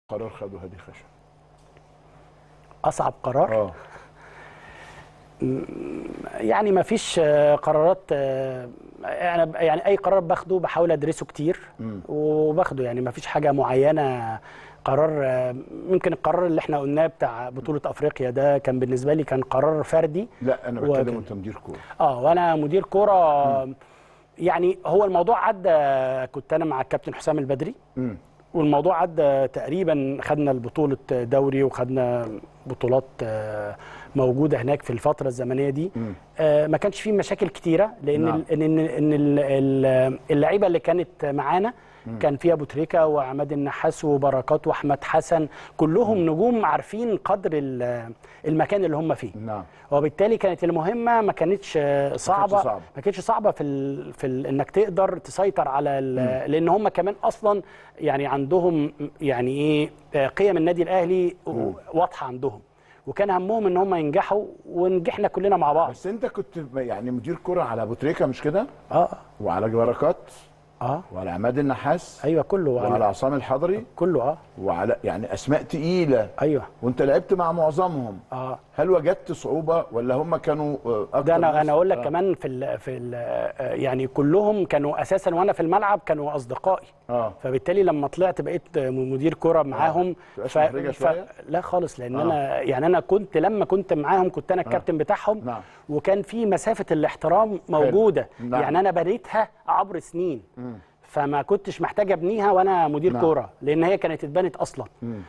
قرار خده هادي خشب اصعب قرار اه يعني ما فيش آه، قرارات آه، انا ب- يعني اي قرار باخده بحاول ادرسه كتير وباخده يعني ما فيش حاجه معينه قرار آه، يمكن القرار اللي احنا قلناه بتاع بطوله افريقيا ده كان بالنسبه لي كان قرار فردي لا انا هو بتكلم كان- وانت مدير كوره اه وانا مدير كوره يعني هو الموضوع عدى كنت انا مع الكابتن حسام البدري مم. والموضوع عدى تقريبا خدنا البطولة دوري وخدنا بطولات آه، موجودة هناك في الفترة الزمنية دي آه، ما كانش فيه مشاكل كتيرة لأن نعم. ال- إن إن ال- ال- اللعيبة اللي كانت معانا كان فيها ابو تريكه وعماد النحاس وبركات واحمد حسن كلهم نجوم عارفين قدر ال- المكان اللي هم فيه نعم وبالتالي كانت المهمه ما كانتش آه، صعبه صعبة. ما كانتش صعبه في ال... في ال... انك تقدر تسيطر على ال... لان هم كمان اصلا يعني عندهم يعني ايه آه، قيم النادي الاهلي و- واضحه عندهم وكان همهم ان هم ينجحوا ونجحنا كلنا مع بعض بس انت كنت يعني مدير كوره على ابو تريكه مش كده اه وعلى بركات اه وعلى عماد النحاس ايوه كله وعلى على... عصام الحضري كله اه وعلى يعني اسماء تقيله ايوه وانت لعبت مع معظمهم اه هل وجدت صعوبه ولا هم كانوا آه، اكتر ده انا ناس- انا اقول لك آه. كمان في ال في ال يعني كلهم كانوا اساسا وانا في الملعب كانوا اصدقائي اه فبالتالي لما طلعت بقيت مدير كوره معاهم تبقاش محرجة شوية؟ لا خالص لان آه. انا يعني انا كنت لما كنت معاهم كنت انا الكابتن بتاعهم نعم. وكان في مسافه الاحترام موجوده نعم. يعني انا بنيتها عبر سنين فما كنتش محتاج ابنيها وانا مدير نعم. كوره لان هي كانت اتبنت اصلا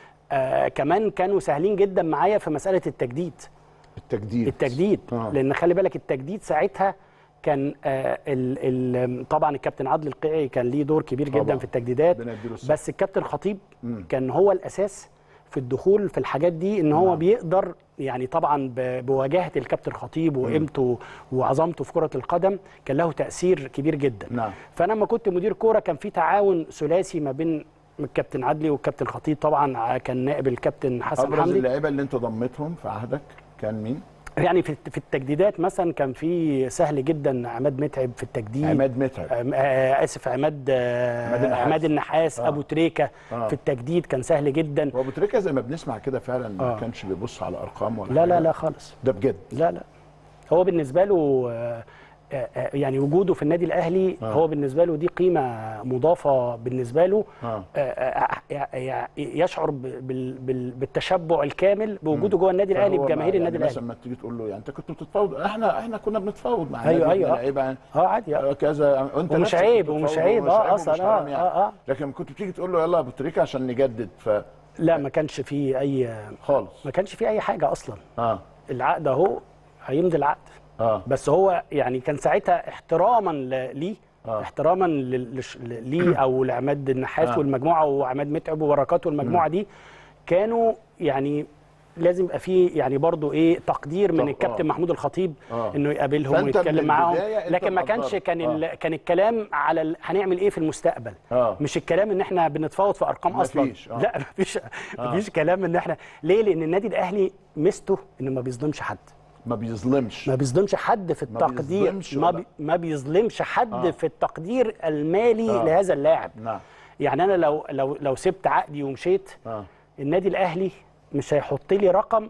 آه كمان كانوا سهلين جدا معايا في مساله التجديد التجديد التجديد آه. لان خلي بالك التجديد ساعتها كان آه ال ال طبعا الكابتن عادل القيعي كان ليه دور كبير جدا طبعاً. في التجديدات ربنا يديله الصحة. بس الكابتن خطيب كان هو الاساس في الدخول في الحاجات دي ان هو نعم. بيقدر يعني طبعا ب- بواجهه الكابتن خطيب وقيمته وعظمته في كره القدم كان له تاثير كبير جدا نعم. فانا لما كنت مدير كوره كان في تعاون ثلاثي ما بين الكابتن عدلي والكابتن خطيب طبعا كان نائب الكابتن حسن ابرز حمدي اللعيبه اللي انت ضمتهم في عهدك كان مين؟ يعني في في التجديدات مثلا كان في سهل جدا عماد متعب في التجديد عماد متعب آم- آه، اسف عماد آه، عماد النحاس. عماد النحاس آه. ابو تريكه آه. في التجديد كان سهل جدا هو ابو تريكه زي ما بنسمع كده فعلا ما آه. كانش بيبص على ارقام ولا لا لا حاجة. لا خالص ده بجد لا لا هو بالنسبه له آه، آه، آه، يعني وجوده في النادي الاهلي آه. هو بالنسبه له دي قيمه مضافه بالنسبه له آه. آه، آه، آه، آه، يشعر ب- بال- بال- بالتشبع الكامل بوجوده جوه النادي الاهلي فهو بجماهير يعني النادي الاهلي مثلا ما تيجي تقول له يعني انت كنت بتتفاوض احنا احنا كنا بنتفاوض مع أيوة، النادي أيوة. لعيبه يعني اه عادي آه. آه، كذا وانت ومش نفسك كنت عيب ومش بتتفاوض عيب ومش اه عيب اصلا ومش حرام اه يعني. اه اه لكن كنت بتيجي تقول له يلا يا ابو تريكه عشان نجدد ف لا ما كانش فيه اي خالص ما كانش فيه اي حاجه اصلا اه العقد اهو هيمضي العقد اه بس هو يعني كان ساعتها احتراما ل- ليه آه. احتراما لل- لش- ل- ليه او لعماد النحاس آه. والمجموعه وعماد متعب وبركات والمجموعه دي كانوا يعني لازم يبقى فيه يعني برضو ايه تقدير من طب- الكابتن آه. محمود الخطيب آه. انه يقابلهم فأنت من ويتكلم معاهم البداية أنت لكن ما كانش مقدره. كان ال... آه. كان الكلام على ال... هنعمل ايه في المستقبل آه. مش الكلام ان احنا بنتفاوض في ارقام اصلا مفيش، آه. لا مفيش مفيش كلام ان احنا ليه لان النادي الاهلي ميزته انه ما بيظلمش حد ما بيظلمش ما بيظلمش حد في ما التقدير بيظلمش ما, ولا- بي ما بيظلمش حد آه. في التقدير المالي آه. لهذا اللاعب نعم يعني انا لو لو لو سبت عقدي ومشيت اه النادي الاهلي مش هيحط لي رقم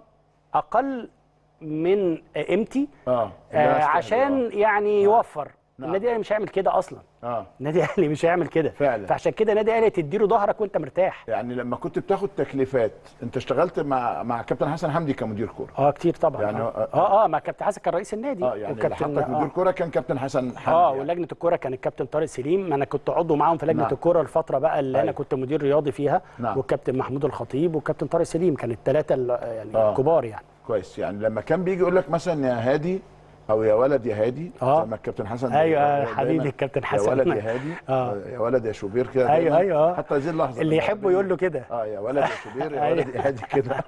اقل من قيمتي اه آه عشان يعني يوفر نعم. النادي الاهلي مش هيعمل كده اصلا اه النادي الاهلي مش هيعمل كده فعلا. فعشان كده النادي الاهلي تديله ظهرك وانت مرتاح يعني لما كنت بتاخد تكليفات انت اشتغلت مع مع كابتن حسن حمدي كمدير كوره اه كتير طبعا يعني اه هو- اه, آه ما كابتن حسن كان رئيس النادي اه يعني اللي وكابتن- حطك مدير كوره كان كابتن حسن حمدي اه يعني. ولجنه الكوره كان الكابتن طارق سليم انا كنت عضو معاهم في لجنه نعم. الكوره الفتره بقى اللي انا أيوة. كنت مدير رياضي فيها نعم. والكابتن محمود الخطيب والكابتن طارق سليم كان الثلاثه يعني آه. الكبار يعني كويس يعني لما كان بيجي يقول لك مثلا يا هادي او يا ولد يا هادي آه. زي ما الكابتن حسن أيوة، دايماً حبيبي الكابتن حسن. يا ولد يا هادي آه. يا ولد يا شوبير كده أيوة، دايماً. أيوة، آه. حتى هذه اللحظه اللي يحبه يقول له كده اه يا ولد يا شوبير يا أيوة. ولد يا هادي كده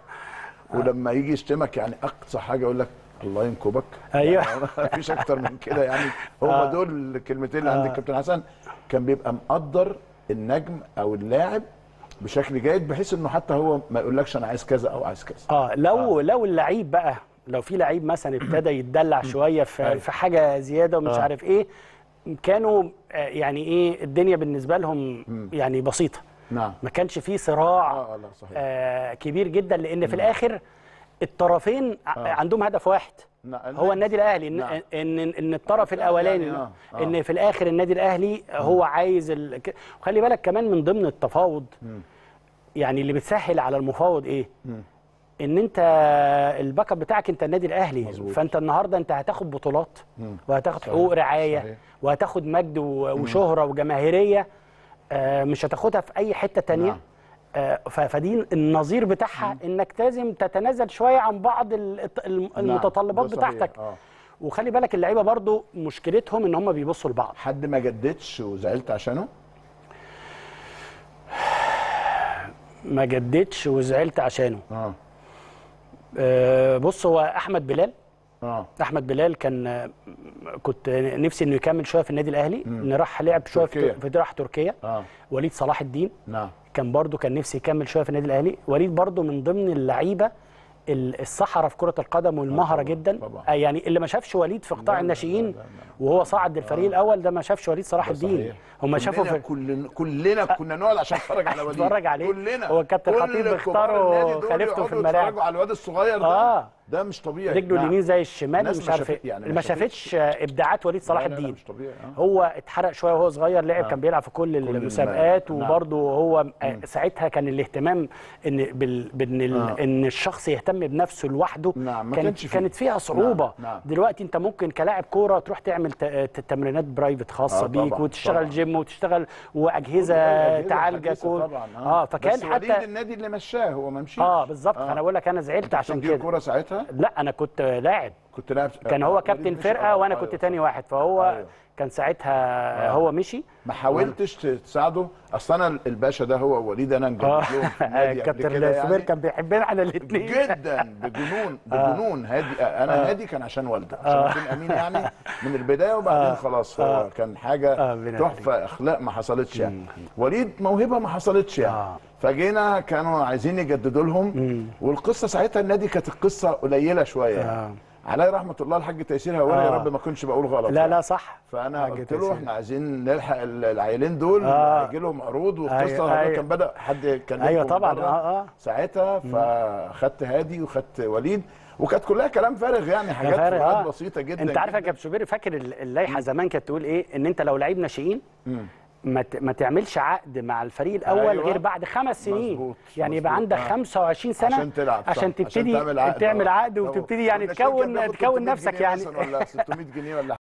ولما يجي يشتمك يعني اقصى حاجه يقول لك الله ينكبك أيوة. يعني مفيش اكتر من كده يعني هم آه. دول الكلمتين اللي عند آه. الكابتن حسن كان بيبقى مقدر النجم او اللاعب بشكل جيد بحيث انه حتى هو ما يقولكش انا عايز كذا او عايز كذا اه لو لو اللعيب بقى لو في لعيب مثلا ابتدى يتدلع شويه في أيوة. في حاجه زياده ومش آه. عارف ايه كانوا آه، يعني ايه الدنيا بالنسبه لهم يعني بسيطه نعم ما كانش فيه صراع اه لا صحيح آه كبير جدا لان في الاخر الطرفين ع- آه. عندهم هدف واحد نعم. هو النادي الاهلي ان نعم. ان ان الطرف يعني الاولاني آه، آه. ان في الاخر النادي الاهلي هو عايز ال... ك- وخلي بالك كمان من ضمن التفاوض يعني اللي بتسهل على المفاوض ايه ان انت الباك اب بتاعك انت النادي الاهلي مظبوط. فانت النهارده انت هتاخد بطولات وهتاخد صحيح. حقوق رعايه صحيح. وهتاخد مجد و- وشهره وجماهيريه آه، مش هتاخدها في اي حته تانية نعم. آه، ف- فدي النظير بتاعها انك لازم تتنازل شويه عن بعض ال- الم- المتطلبات ده صحيح. بتاعتك آه. وخلي بالك اللعيبه برضو مشكلتهم ان هم بيبصوا لبعض حد ما جددش وزعلت عشانه ما جددش وزعلت عشانه اه آه، بص هو احمد بلال اه احمد بلال كان آه، كنت نفسي انه يكمل شويه في النادي الاهلي ان راح لعب شويه تركيا. في في راح تركيا اه وليد صلاح الدين نعم كان برضو كان نفسي يكمل شويه في النادي الاهلي وليد برضو من ضمن اللعيبه ال- السحره في كره القدم والمهره طبعاً، جدا طبعاً. آه يعني اللي ما شافش وليد في قطاع لا، لا، الناشئين لا، لا، لا. وهو صعد للفريق الاول ده ما شافش وليد صلاح ده الدين صحيح. هم شافوا كلنا في كلنا كلنا كنا نقعد عشان نتفرج على وليد نتفرج عليه. كلنا هو الكابتن كل خطيب كبار بيختاروا النادي دول خليفته في يقعدوا الملاعب. يتفرجوا على الواد الصغير ده آه. ده مش طبيعي رجله نعم. اليمين زي الشمال الناس مش ما عارف شافت- ايه يعني ما ما شافتش آه، ابداعات وليد صلاح لا، لا، لا، الدين مش طبيعي آه. هو اتحرق شويه وهو صغير لعب كان بيلعب في كل المسابقات نعم. وبرضه هو آه، ساعتها كان الاهتمام ان بال... بان ال... آه. ان الشخص يهتم بنفسه لوحده نعم، ما كانت كانش فيه. كانت فيها صعوبه نعم، نعم. دلوقتي انت ممكن كلاعب كوره تروح تعمل ت... ت- تمرينات برايفت خاصه آه، بيك طبعاً، وتشتغل طبعاً. جيم وتشتغل واجهزه أجهزة تعالجك حديثة و... طبعا اه فكان بس وليد حتى النادي اللي مشاه هو ما مشيش اه بالظبط انا بقول لك انا زعلت عشان مدير كده كوره ساعتها لا انا كنت لاعب كنت لاعب كان هو وليد كابتن مشي. فرقه آه، وانا أيوة كنت صح. تاني واحد فهو أيوة. كان ساعتها هو مشي ما حاولتش تساعده اصل انا الباشا ده هو ووليد انا نجمد اه لهم في النادي قبل كابتن كده سمير يعني كان بيحبنا احنا الاثنين جدا بجنون بجنون هادي انا هادي كان عشان والده عشان اكون امين يعني من البدايه وبعدين خلاص هو كان حاجه آه، ربنا تحفه اخلاق ما حصلتش يعني وليد موهبه ما حصلتش يعني آه. فجينا كانوا عايزين يجددوا لهم والقصه ساعتها النادي كانت القصه قليله شويه يعني. آه. علي رحمه الله الحاج تيسير هواني يا آه. رب ما كنتش بقول غلط لا يعني. لا صح فانا حاج قلت له تيسير. احنا عايزين نلحق ال- العيلين دول آه. هيجي لهم عروض والقصه أيوة، هو أيوة. كان بدا حد كان أيوة لكم طبعاً، بره آه، آه. ساعتها فخدت هادي وخدت وليد وكانت كلها كلام فارغ يعني حاجات فارق، فروقات آه. بسيطه جدا انت عارف يا جداً. كابتن شوبير فاكر ال- اللائحه زمان كانت تقول ايه ان انت لو لعيب ناشئين ما ت- ما تعملش عقد مع الفريق الاول أيوة. غير بعد خمس سنين مظبوط، يعني يبقى مظبوط، عندك آه. 25 سنه عشان تلعب صح. عشان تبتدي تعمل عقد تعمل آه. عقد لو- وتبتدي يعني والناشئين كان تكون بياخد تكون 300 نفسك جنيه يعني مثلاً ولا 600 جنيه ولا